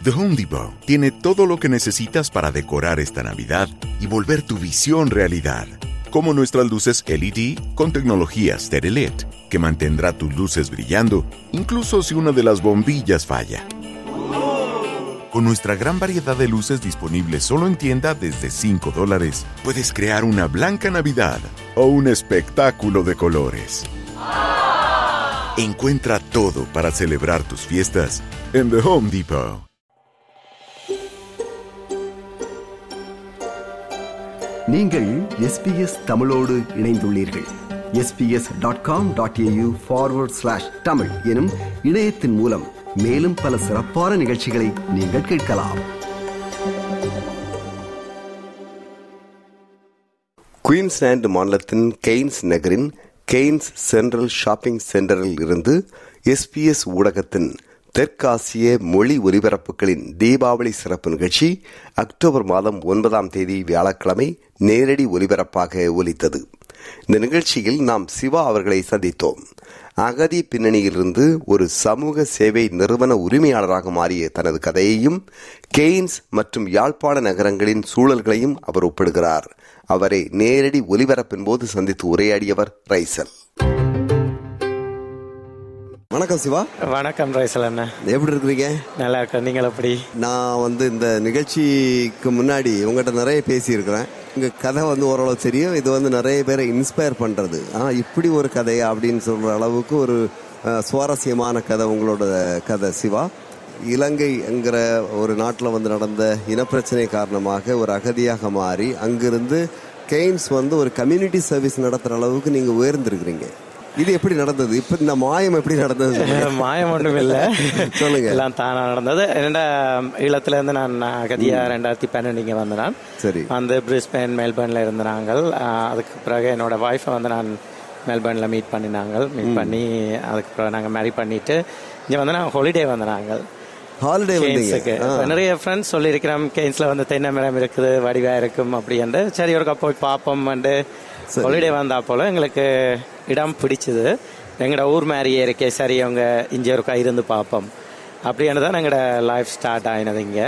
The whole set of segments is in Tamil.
The Home Depot tiene todo lo que necesitas para decorar esta Navidad y volver tu visión realidad. Como nuestras luces LED con tecnología Stereolit, que mantendrá tus luces brillando incluso si una de las bombillas falla. Con nuestra gran variedad de luces disponibles solo en tienda desde 5 dólares, puedes crear una blanca Navidad o un espectáculo de colores. Encuentra todo para celebrar tus fiestas en The Home Depot. நீங்கள் எஸ்பிஎஸ் தமிழோடு இணைந்துள்ளீர்கள் SBS dot com dot AU forward slash Tamil எனும் இணையத்தின் மூலம் மேலும் பல சிறப்பான நிகழ்ச்சிகளை நீங்கள் கேட்கலாம் குயின்ஸ்லாந்து மாநிலத்தின் கெய்ன்ஸ் நகரின் கெய்ன்ஸ் சென்ட்ரல் ஷாப்பிங் சென்டரில் இருந்து எஸ்பிஎஸ் ஊடகத்தின் தெற்காசிய மொழி ஒலிபரப்புகளின் தீபாவளி சிறப்பு நிகழ்ச்சி அக்டோபர் மாதம் ஒன்பதாம் தேதி வியாழக்கிழமை நேரடி ஒலிபரப்பாக ஒலித்தது இந்த நிகழ்ச்சியில் நாம் சிவா அவர்களை சந்தித்தோம் அகதி பின்னணியிலிருந்து ஒரு சமூக சேவை நிறுவன உரிமையாளராக மாறிய தனது கதையையும் கெய்ன்ஸ் மற்றும் யாழ்ப்பாண நகரங்களின் சூழல்களையும் அவர் ஒப்பிடுகிறார் அவரை நேரடி ஒலிபரப்பின் போது சந்தித்து உரையாடியவர் ரைசல் வணக்கம் சிவா வணக்கம் ரைசல் அண்ணா எப்படி இருக்கிறீங்க நல்லா இருக்கேன் நீங்கள் எப்படி நான் வந்து இந்த நிகழ்ச்சிக்கு முன்னாடி உங்ககிட்ட நிறைய பேசியிருக்கிறேன் உங்க கதை வந்து ஓரளவு தெரியும் இது வந்து நிறைய பேரை இன்ஸ்பயர் பண்றது ஆ இப்படி ஒரு கதையா அப்படின்னு சொல்ற அளவுக்கு ஒரு அஹ், சுவாரஸ்யமான கதை உங்களோட கதை சிவா இலங்கை என்கிற ஒரு நாட்டில் வந்து நடந்த இனப்பிரச்சனை காரணமாக ஒரு அகதியாக மாறி அங்கிருந்து கெய்ன்ஸ் வந்து ஒரு கம்யூனிட்டி சர்வீஸ் நடத்துற அளவுக்கு நீங்க உயர்ந்திருக்கிறீங்க இது எப்படி நடந்தது இப்ப இந்த மாயம் எப்படி நடந்தது சொல்லுங்க. மாயம் ஒன்றும் இல்லை சொல்லுங்க. எல்லாம் தானா நடந்தது என்னடா ஈழத்துல இருந்து நான் அகதியா ரெண்டாயிரத்தி பன்னெண்டு இங்கே வந்து நான் சரி வந்து பிரிஸ்பேன் மெல்பர்னில் இருந்து நாங்கள் ஆஹ், அதுக்கு பிறகு என்னோட ஒய்ஃபை வந்து நான் மெல்பர்னில் மீட் பண்ணினாங்கள் மீட் பண்ணி அதுக்கு பிறகு நாங்கள் மேரி பண்ணிட்டு இங்கே வந்து நாங்கள் ஹாலிடே வந்து நாங்கள் ஹாலிடே வந்தீங்க கெய்ன்ஸுக்கு இப்ப நிறைய ஃப்ரெண்ட்ஸ் சொல்லியிருக்கிறோம் கெய்ன்ஸ்ல வந்து தென்னை மரம் இருக்குது வடிவா இருக்கும் அப்படின்ட்டு சரி ஒருக்கா போய் பார்ப்போம் ஹாலிடே வந்தா போல எங்களுக்கு இடம் பிடிச்சது எங்களோட ஊர் மாதிரியே இருக்கே சரி அவங்க இங்கே ஒருக்கா இருந்து பார்ப்போம் அப்படின்னு தான் எங்களோட லைஃப் ஸ்டார்ட் ஆயினது இங்கே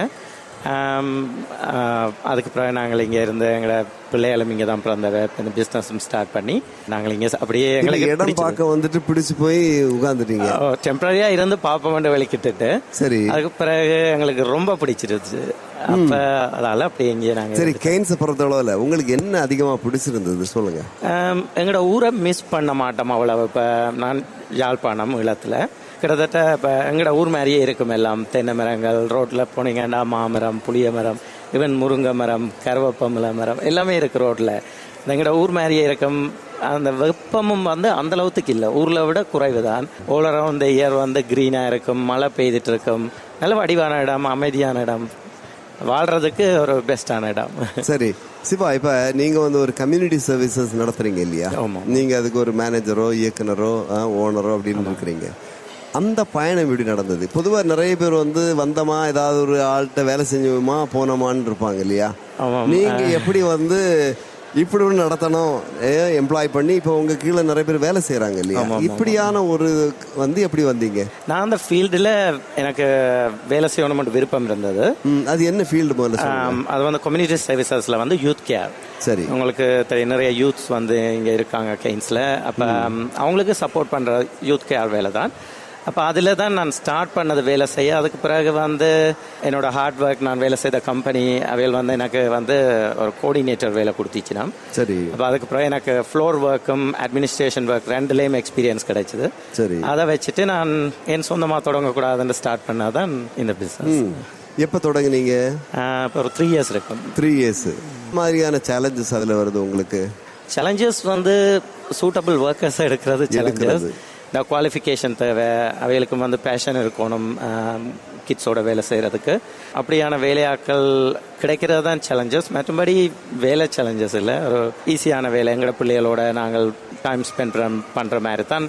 அதுக்கு பிறகு நாங்கள் இங்கே இருந்து எங்களோட பிள்ளைகளும் இங்கே தான் பிறந்தவ இந்த பிஸ்னஸும் ஸ்டார்ட் பண்ணி நாங்கள் இங்கே அப்படியே இல்ல, எங்களுக்கு இடம் பிடிச்சது. பார்க்க வந்துட்டு பிடிச்சு போய் உட்கார்ந்துட்டீங்க டெம்பரரியா இருந்து பாப்போம் வெளிக்கிட்டுட்டு சரி அதுக்கு பிறகு எங்களுக்கு ரொம்ப பிடிச்சிருச்சு அப்ப அதால அப்படி எங்கேயே நாங்க சரி கெய்ன்ஸை பொறுத்தளவுல உங்களுக்கு என்ன அதிகமா பிடிச்சிருந்தது சொல்லுங்க ஆம், எங்களோட ஊரை மிஸ் பண்ண மாட்டோம் அவ்வளவு இப்ப நான் யாழ்ப்பாணம் ஈழத்துல கிட்டத்தட்ட இப்போ எங்களோட ஊர் மாதிரியே இருக்கும் எல்லாம் தென்னை மரங்கள் ரோட்டில் போனீங்கன்னா மாமரம் புளிய மரம் ஈவன் முருங்கை மரம் கருவேப்பமில மரம் எல்லாமே இருக்கு ரோட்டில் எங்களோட ஊர் மாதிரியே இருக்கும் அந்த வெப்பமும் வந்து அந்த அளவுக்கு இல்லை ஊரில் விட குறைவு தான் ஓலரம் இந்த இயர் வந்து க்ரீனாக இருக்கும் மழை பெய்துட்டு இருக்கும் நல்ல வடிவான இடம் அமைதியான இடம் வாழ்றதுக்கு ஒரு பெஸ்டான இடம் சரி சிவா இப்ப நீங்க வந்து ஒரு கம்யூனிட்டி சர்வீசஸ் நடத்துறீங்க இல்லையா ஆமா. நீங்க அதுக்கு ஒரு மேனேஜரோ இயக்குனரோ ஓனரோ அப்படின்னு இருக்கிறீங்க அந்த பயணம் எப்படி நடந்தது பொதுவா நிறைய பேர் வந்து வந்தமா ஏதாவது ஒரு ஆள்கிட்ட வேலை செஞ்சோமா போனோமான்னு இருப்பாங்க இல்லையா ஆமாம். நீங்க எப்படி வந்து இப்படி ஒன்று நடத்தணும் எம்ப்ளாய் பண்ணி இப்போ உங்க கீழே நிறைய பேர் வேலை செய்றாங்க இல்லையா இப்படியான ஒரு வந்து எப்படி வந்தீங்க நான் அந்த ஃபீல்டில் எனக்கு வேலை செய்யணும் மட்டும் விருப்பம் இருந்தது ம், அது என்ன ஃபீல்டு முதல்ல சொல்லுங்க. ஆம், அது வந்து கம்யூனிட்டி சர்வீசஸில் வந்து யூத் கேர் சரி உங்களுக்கு தெரியும் நிறைய யூத்ஸ் வந்து இங்கே இருக்காங்க கெய்ன்ஸில் அப்போ அவங்களுக்கு சப்போர்ட் பண்ணுற யூத் கேர் வேலை தான் அப்போ அதில் தான் நான் ஸ்டார்ட் பண்ணது வேலை செய்ய அதுக்கு பிறகு வந்து என்னோட ஹார்ட் ஒர்க் நான் வேலை செய்த கம்பெனி அவையில் வந்து எனக்கு வந்து ஒரு கோஆர்டினேட்டர் வேலை கொடுத்துச்சுனா சரி அப்போ அதுக்கு பிறகு எனக்கு ஃப்ளோர் ஒர்க்கும் அட்மினிஸ்ட்ரேஷன் ஒர்க் ரெண்டுலேயும் எக்ஸ்பீரியன்ஸ் கிடைச்சது சரி அதை வச்சுட்டு நான் என் சொந்தமாக தொடங்கக்கூடாதுன்னு ஸ்டார்ட் பண்ணாதான் இந்த பிஸ்னஸ் ம். எப்ப தொடங்குனீங்க இப்போ ஒரு த்ரீ இயர்ஸ் இருக்கும் த்ரீ இயர்ஸ் மாதிரியான சேலஞ்சஸ் அதுல வருது உங்களுக்கு சேலஞ்சஸ் வந்து சூட்டபிள் ஒர்க்கர்ஸ் எடுக்கிறது சேலஞ்சஸ் எடுக்கிறது. இந்த குவாலிஃபிகேஷன் தேவை அவைகளுக்கு வந்து பேஷன் இருக்கணும் கிட்ஸோட வேலை செய்கிறதுக்கு அப்படியான வேலையாட்கள் கிடைக்கிறது தான் சேலஞ்சஸ் மற்றபடி வேலை சேலஞ்சஸ் இல்லை ஒரு ஈஸியான வேலை எங்களோட பிள்ளைகளோட நாங்கள் டைம் ஸ்பெண்ட் பண்ணுற மாதிரி தான்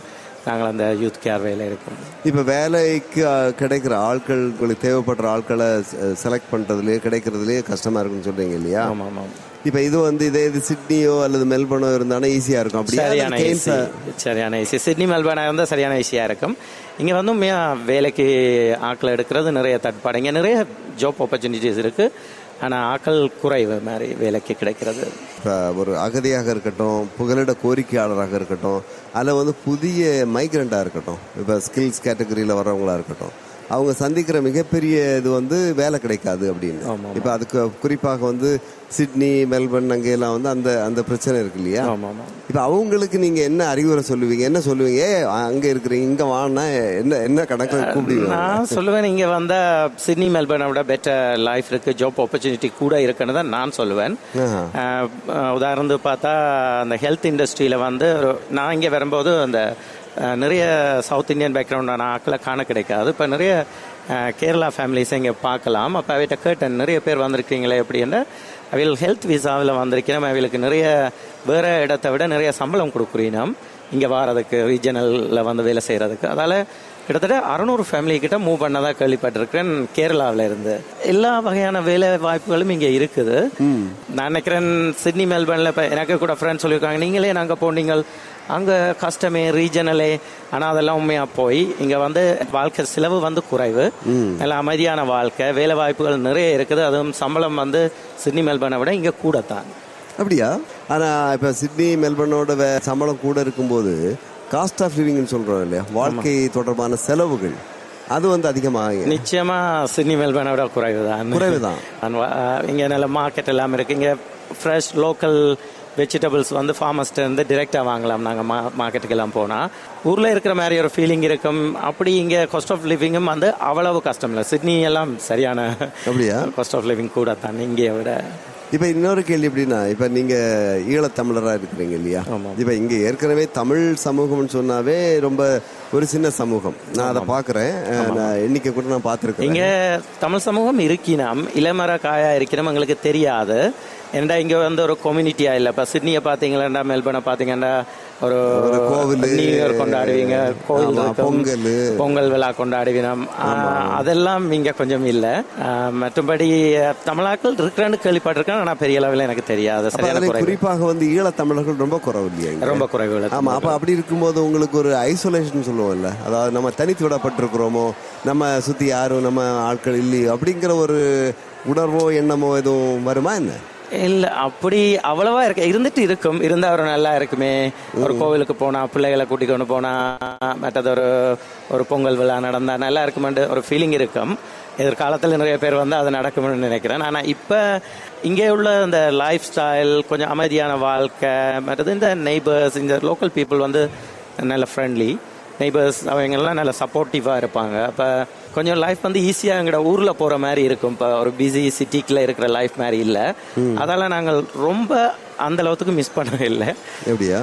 நாங்கள் அந்த யூத் கேர் வேலை இருக்கோம் இப்ப வேலைக்கு அஹ், கிடைக்கிற ஆட்கள் உங்களுக்கு தேவைப்படுற ஆட்களை செலக்ட் பண்றதுலயே கிடைக்கிறதுலயே கஷ்டமா இருக்குன்னு சொல்றீங்க இல்லையா ஆமாம் ஆமாம் இப்ப இது வந்து இதே இது சிட்னியோ அல்லது மெல்பர்னோ இருந்தானே ஈஸியா இருக்கும் அப்படியா சரியான அல்லது ஈஸி கெய்ன்ஸா? சரியான ஈஸி சிட்னி மெல்பர்னா இருந்தால் சரியான ஈஸியாக இருக்கும் இங்கே வந்து உண்மையா வேலைக்கு ஆட்கள் எடுக்கிறது நிறைய தட்பாடு இங்கே நிறைய ஜாப் ஆப்பர்ச்சுனிட்டிஸ் இருக்கு ஆனால் ஆட்கள் குறைவு மாதிரி வேலைக்கு கிடைக்கிறது இப்ப ஒரு அகதியாக இருக்கட்டும் புகலிட கோரிக்கையாளராக இருக்கட்டும் அதில் வந்து புதிய மைக்ரண்டா இருக்கட்டும் இப்ப ஸ்கில்ஸ் கேட்டகரியில வர்றவங்களா இருக்கட்டும் அவங்க சந்திக்கிற மிகப்பெரிய இது வந்து வேலை கிடைக்காது அப்படின்னு இப்ப அதுக்கு குறிப்பாக வந்து சிட்னி மெல்பர்ன் அங்கெல்லாம் வந்து அந்த அந்த பிரச்சனை இருக்கு இல்லையா ஆமாம் ஆமாம் இப்ப அவங்களுக்கு நீங்க என்ன அறிவுரை சொல்லுவீங்க என்ன சொல்லுவீங்க ஏ அங்க இருக்கிறீங்க இங்க வானா என்ன என்ன கணக்கில் கூப்பிடுவீங்க நான் சொல்லுவேன் இங்கே வந்தால் சிட்னி மெல்பர்னை விட பெட்டர் லைஃப் இருக்கு ஜாப் ஆப்பர்ச்சுனிட்டி கூட இருக்குன்னு தான் நான் சொல்லுவேன் ஆஹா. அஹ், அஹ், உதாரணத்துக்கு பார்த்தா அந்த ஹெல்த் இண்டஸ்ட்ரியில் வந்து ஒரு- நான் இங்கே வரும்போது அந்த அஹ், நிறைய சவுத் இந்தியன் பேக்ரவுண்டான ஆட்களை காண கிடைக்காது இப்போ நிறைய அஹ், கேரளா ஃபேமிலிஸ் இங்கே பார்க்கலாம் அப்போ அவைகிட்ட கேட்டேன் நிறைய பேர் வந்திருக்கீங்களே அப்படின்னு அவைகள் ஹெல்த் விசாவில் வந்திருக்கிறோம் அவைகளுக்கு நிறைய வேற இடத்தை விட நிறைய சம்பளம் கொடுக்குறீனம் இங்கே வாரதுக்கு ரீஜனலில் வந்து வேலை செய்கிறதுக்கு அதால் கிட்டத்தட்ட அறநூறு ஃபேமிலி கிட்ட மூவ் பண்ணதா கேள்விப்பட்டிருக்கிறேன் கேரளாவில் இருந்து எல்லா வகையான வேலை வாய்ப்புகளும் இங்கே இருக்குது நான் நினைக்கிறேன் சிட்னி மெல்பர்னில் இப்போ எனக்கு கூட ஃப்ரெண்ட்ஸ் சொல்லியிருக்காங்க நீங்களே நாங்கள் போனீங்கள் அங்கே கஷ்டமே ரீஜனலே ஆனால் அதெல்லாம் உண்மையாக போய் இங்கே வந்து வாழ்க்கை செலவு வந்து குறைவு நல்ல அமைதியான வாழ்க்கை வேலை வாய்ப்புகள் நிறைய இருக்குது அதுவும் சம்பளம் வந்து சிட்னி மெல்பர்னை விட இங்கே கூட தான் அப்படியா ஆனா இப்ப சிட்னி மெல்பர்னோட வே- சம்பளம் கூட இருக்கும்போது காஸ்ட் ஆஃப் லிவிங்னு சொல்றோம் இல்லையா வாழ்க்கை தொடர்பான செலவுகள் அது வந்து அதிகமாக நிச்சயமா சிட்னி மெல்பர்னை விட குறைவு தான் குறைவுதான். இங்கே நல்ல மார்க்கெட் எல்லாம் இருக்கு இங்கே ஃப்ரெஷ் லோக்கல் வெஜிடபிள்ஸ் வந்து ஃபார்மர்ஸ்ட்டு இருந்து டிரெக்டாக வாங்கலாம் நாங்கள் மா மார்க்கெட்டுக்கு எல்லாம் போனால் ஊரில் இருக்கிற மாதிரி ஒரு ஃபீலிங் இருக்கும் அப்படி இங்கே காஸ்ட் ஆஃப் லிவிங்கும் வந்து அவ்வளவு கஷ்டம் இல்லை சிட்னி எல்லாம் சரியான அப்படியா? காஸ்ட் ஆஃப் லிவிங் கூட தான் இங்கே விட இப்ப இன்னொரு கேள்வி எப்படின்னா இப்ப நீங்க ஈழத்தமிழரா இருக்கிறீங்க இல்லையா இப்ப இங்க ஏற்கனவே தமிழ் சமூகம்னு சொன்னாவே ரொம்ப ஒரு சின்ன சமூகம் நான் அதை பாக்குறேன் அஹ், நான் எண்ணிக்கை கூட நான் பார்த்திருக்கேன் இங்க தமிழ் சமூகம் இருக்கினோம் இளமர காயா இருக்கிறோம் எங்களுக்கு தெரியாது ஏன்டா இங்க வந்து ஒரு கம்யூனிட்டியா இல்ல இப்ப சிட்னியை பாத்தீங்களா மெல்பர்னை பாத்தீங்கன்னா ஒரு ஒரு கோவிலு, நியூ இயர் கொண்டாடுவீங்க கோயில் ஆமா, இருக்கும். பொங்கல். பொங்கல் விழா கொண்டாடுவினோம் ஆஹ், அதெல்லாம் இங்க கொஞ்சம் இல்ல ஆஹ், மற்றபடி தமிழாக்கள் இருக்கிறேன்னு கேள்விப்பட்டிருக்கேன் ஆனா பெரிய அளவில் எனக்கு தெரியாது அப்ப சரியான அதுல குறைவு குறிப்பாக வந்து ஈழத்தமிழர்கள் ரொம்ப குறவு இல்லையா இங்க? ரொம்ப குறைவு இல்ல. ஆமா அப்ப அப்படி இருக்கும்போது உங்களுக்கு ஒரு ஐசோலேஷன் சொல்லுவோம்ல அதாவது நம்ம தனித்து விடப்பட்டிருக்கிறோமோ நம்ம சுத்தி யாரும் நம்ம ஆட்கள் இல்லையோ அப்படிங்கிற ஒரு உணர்வோ எண்ணமோ எதுவும் வருமா என்ன இல்ல அப்படி அவ்வளவா இருக்க இருந்துட்டு இருக்கும் இருந்தா ஒரு நல்லா இருக்குமே ஒரு கோவிலுக்கு போனா பிள்ளைகளை கூட்டி கொண்டு போனா மற்றது ஒரு ஒரு பொங்கல் விழா நடந்தா நல்லா இருக்குமென்று ஒரு ஃபீலிங் இருக்கும் எதிர்காலத்தில் நிறைய பேர் வந்து அது நடக்கும்னு நினைக்கிறேன் ஆனா இப்ப இங்கே உள்ள இந்த லைஃப் ஸ்டைல் கொஞ்சம் அமைதியான வாழ்க்கை மற்றது இந்த நெய்பர்ஸ் இந்த லோக்கல் பீப்புள் வந்து நல்ல ஃப்ரெண்ட்லி நெய்பர்ஸ் அவங்கெல்லாம் நல்ல சப்போர்ட்டிவாக இருப்பாங்க அப்போ கொஞ்சம் லைஃப் வந்து ஈஸியாக எங்கட ஊரில் போகிற மாதிரி இருக்கும் இப்போ ஒரு பிஸி சிட்டிக்குள்ள இருக்கிற லைஃப் மாதிரி இல்லை அதால நாங்கள் ரொம்ப அந்த அளவுக்கு மிஸ் பண்ணவே இல்லை எப்படியா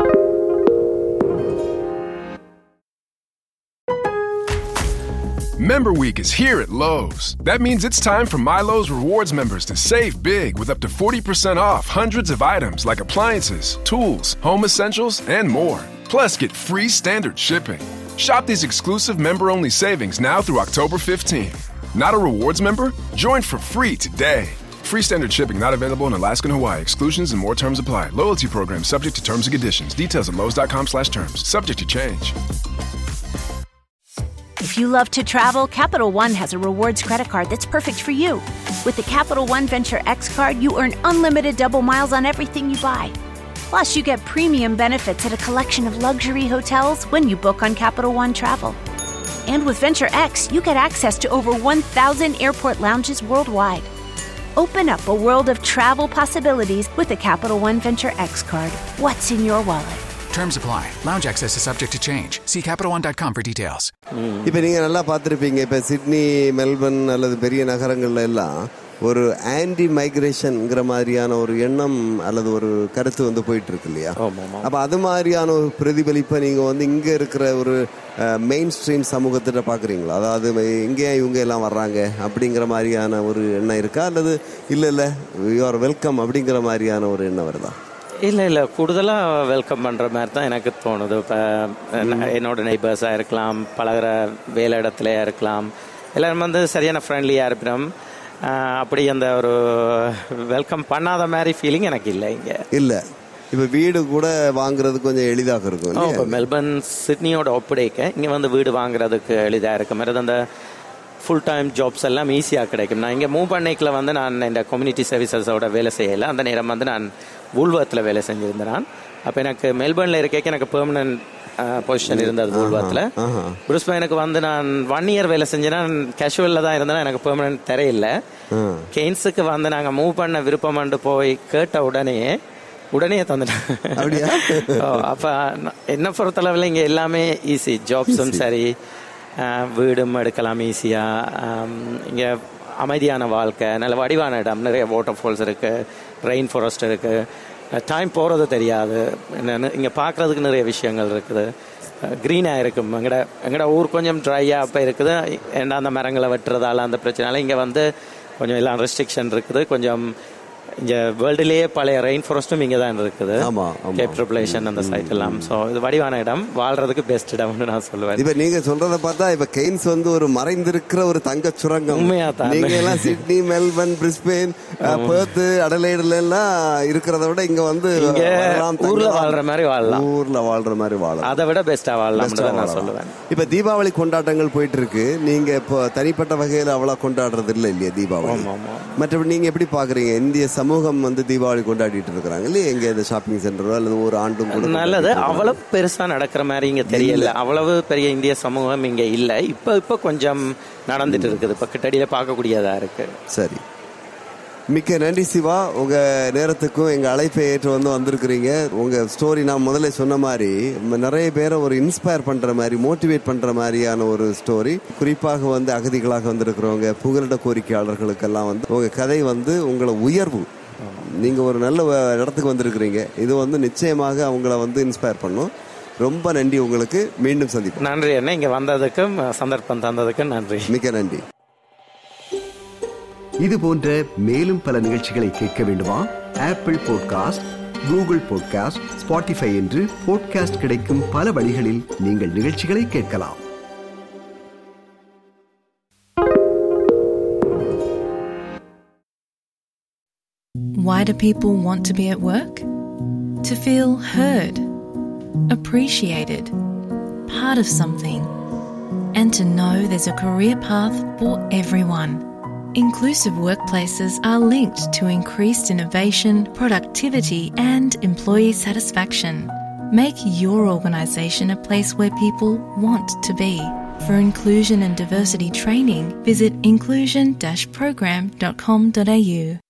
Member Week is here at Lowe's. That means it's time for Milo's Rewards members to save big with up to 40% off hundreds of items like appliances, tools, home essentials, and more. Plus, get free standard shipping. Shop these exclusive member only savings now through October 15th. Not a rewards member? Join for free today. Free standard shipping not available in Alaska and Hawaii. Exclusions and more terms apply. Loyalty program subject to terms and conditions. Details at Lowe's.com slash terms. Subject to change. If you love to travel, Capital One has a rewards credit card that's perfect for you. With the Capital One Venture X card, you earn unlimited double miles on everything you buy. Plus, you get premium benefits at a collection of luxury hotels when you book on Capital One Travel. And with Venture X, you get access to over 1,000 airport lounges worldwide. Open up a world of travel possibilities with the Capital One Venture X card. What's in your wallet? Terms apply. Lounge access is subject to change. See CapitalOne.com for details. இப்ப நீங்க நல்லா பார்த்திருப்பீங்க இப்ப சிட்னி மெல்பர்ன் அல்லது பெரிய நகரங்கள்ல எல்லாம் ஒரு ஆன்டி மைக்ரேஷன்ங்கிற மாதிரியான ஒரு எண்ணம் அல்லது ஒரு கருத்து வந்து போயிட்டு இருக்கு இல்லையா ஆமா, ஆமா. அப்ப அது மாதிரியான ஒரு பிரதிபலிப்பை நீங்க வந்து இங்க இருக்கிற ஒரு மெயின் ஸ்ட்ரீம் சமூகத்திட்ட பாக்குறீங்களா அதாவது இங்கே இவங்க எல்லாம் வர்றாங்க அப்படிங்கிற மாதிரியான ஒரு எண்ணம் இருக்கா அல்லது இல்ல இல்ல யூ ஆர் வெல்கம் அப்படிங்கிற மாதிரியான ஒரு எண்ணம் வருதா இல்லை இல்லை கூடுதலாக வெல்கம் பண்ணுற மாதிரி தான் எனக்கு தோணுது இப்போ என்னோட நெய்பர்ஸாக இருக்கலாம் பழகிற வேலை இடத்துலையா இருக்கலாம் எல்லாரும் வந்து சரியான ஃப்ரெண்ட்லியாக இருப்பினோம் அஹ், அப்படி அந்த ஒரு வெல்கம் பண்ணாத மாதிரி ஃபீலிங் எனக்கு இல்லை இங்கே இல்ல இப்ப வீடு கூட வாங்குறது கொஞ்சம் எளிதாக இருக்கும் இல்லையா? இப்போ மெல்பர்ன் சிட்னியோட ஒப்படைக்க இங்கே வந்து வீடு வாங்குறதுக்கு எளிதாக இருக்க மாதிரி அந்த ஃபுல் டைம் ஜாப்ஸ் எல்லாம் ஈஸியாக கிடைக்கும் நான் இங்கே மூவ் பண்ணிக்கல வந்து நான் இந்த கம்யூனிட்டி சர்வீசஸோட வேலை செய்யலை அந்த நேரம் வந்து நான் வூல்வத்தில் வேலை செஞ்சிருந்தேன் நான் அப்போ எனக்கு மெல்பர்னில் இருக்க எனக்கு பெர்மனன்ட் பொசிஷன் இருந்தது வூல்வத்தில் பிரிஸ்பேனுக்கு வந்து நான் ஒன் இயர் வேலை செஞ்சேன் நான் கேஷுவலில் தான் இருந்தேன் எனக்கு பெர்மனன்ட் தெரியல கெய்ன்ஸுக்கு வந்து நாங்கள் மூவ் பண்ண விருப்பம்ண்டு போய் கேட்ட உடனே உடனே தந்துட்டேன் அப்படியா? ஓ, அப்ப நான் என்ன பொறுத்தளவில் இங்க எல்லாமே ஈஸி ஜாப்ஸும் சரி அஹ், வீடும் எடுக்கலாம் ஈஸியா இங்க அமைதியான வாழ்க்கை நல்ல வடிவான இடம் நிறைய வாட்டர் ஃபால்ஸ் இருக்கு ரெயின் ஃபாரஸ்ட் இருக்கு டைம் போறது தெரியாது என்னன்னு இங்க பார்க்கறதுக்கு நிறைய விஷயங்கள் இருக்குது க்ரீனாக இருக்கும் எங்கட எங்கட ஊர் கொஞ்சம் ட்ரையாக அப்போ இருக்குது ஏன்னா அந்த மரங்களை வெட்டுறதால அந்த பிரச்சனைனால இங்கே வந்து கொஞ்சம் எல்லாம் ரெஸ்ட்ரிக்ஷன் இருக்குது கொஞ்சம் இங்க வேர்ல்டுலயே பழைய ரெயின் ஃபாரஸ்ட்டும் இங்க தான் இருக்குது ஆமா, ஆமா. கேப் ட்ரிபுலேஷன் அந்த சைட் எல்லாம் ஸோ இது வடிவான இடம் வாழ்றதுக்கு பெஸ்ட் இடம்னு நான் சொல்லுவேன் இப்ப நீங்க சொல்றத பார்த்தா இப்ப கெய்ன்ஸ் வந்து ஒரு மறைந்திருக்கிற ஒரு தங்க சுரங்கம் உண்மையா தான். நீங்க எல்லாம் சிட்னி மெல்பர்ன் பிரிஸ்பெயின் பெர்த் அடலைடுல எல்லாம் இருக்கிறத விட இங்க வந்து இங்க வரலாம், ஊர்ல தங்கலாம். வாழ்ற மாதிரி வாழலாம் ஊர்ல வாழ்ற மாதிரி வாழலாம் அதை விட பெஸ்டா வாழலாம் Best ஆ நான் வாழலாம். சொல்லுவேன் இப்ப தீபாவளி கொண்டாட்டங்கள் போயிட்டு இருக்கு நீங்க இப்போ தனிப்பட்ட வகையில அவ்வளவு கொண்டாடுறது இல்ல இல்லையா தீபாவளி ஆமா, ஆமா. மற்றபடி நீங்க எப்படி பாக்குறீங்க இந்திய சமூகம் வந்து தீபாவளி கொண்டாடிட்டு இருக்கிறாங்க இல்லையா எங்க இந்த ஷாப்பிங் சென்டரோ அல்லது ஒரு ஆண்டும் கூட நல்லது கொண்டாடிட்டு இருக்காங்க. அவ்வளவு பெருசா நடக்கிற மாதிரி இங்க தெரியல அவ்வளவு பெரிய இந்திய சமூகம் இங்க இல்ல இப்ப இப்ப கொஞ்சம் நடந்துட்டு இருக்குது இப்ப கிட்டடியில பார்க்கக்கூடியதா இருக்கு சரி மிக்க நன்றி சிவா உங்க நேரத்துக்கும் எங்க அழைப்பை ஏற்று வந்து வந்திருக்கிறீங்க உங்க ஸ்டோரி நான் முதல்ல சொன்ன மாதிரி ம- நிறைய பேரை ஒரு இன்ஸ்பயர் பண்ற மாதிரி மோட்டிவேட் பண்ற மாதிரியான ஒரு ஸ்டோரி குறிப்பாக வந்து அகதிகளாக வந்திருக்கிறவங்க புகலிட கோரிக்கையாளர்களுக்கெல்லாம் வந்து உங்க கதை வந்து உங்களை உயர்வு நீங்க ஒரு நல்ல வ- இடத்துக்கு வந்திருக்கிறீங்க இது வந்து நிச்சயமாக அவங்கள வந்து இன்ஸ்பயர் பண்ணும் ரொம்ப நன்றி உங்களுக்கு மீண்டும் சந்திப்போம் நன்றி என்ன இங்க வந்ததுக்கும் சந்தர்ப்பம் தந்ததுக்கும் நன்றி மிக்க நன்றி இது போன்ற மேலும் பல நிகழ்ச்சிகளை கேட்க வேண்டுமா Apple podcast Google podcast Spotify என்று பாட்காஸ்ட் கிடைக்கும் பல வழிகளில் நீங்கள் நிகழ்ச்சிகளை கேட்கலாம் Why do people want to be at work? To feel heard, appreciated, part of something, and to know there's a career path for everyone. Inclusive workplaces are linked to increased innovation, productivity, and employee satisfaction. Make your organisation a place where people want to be. For inclusion and diversity training, visit inclusion-program.com.au.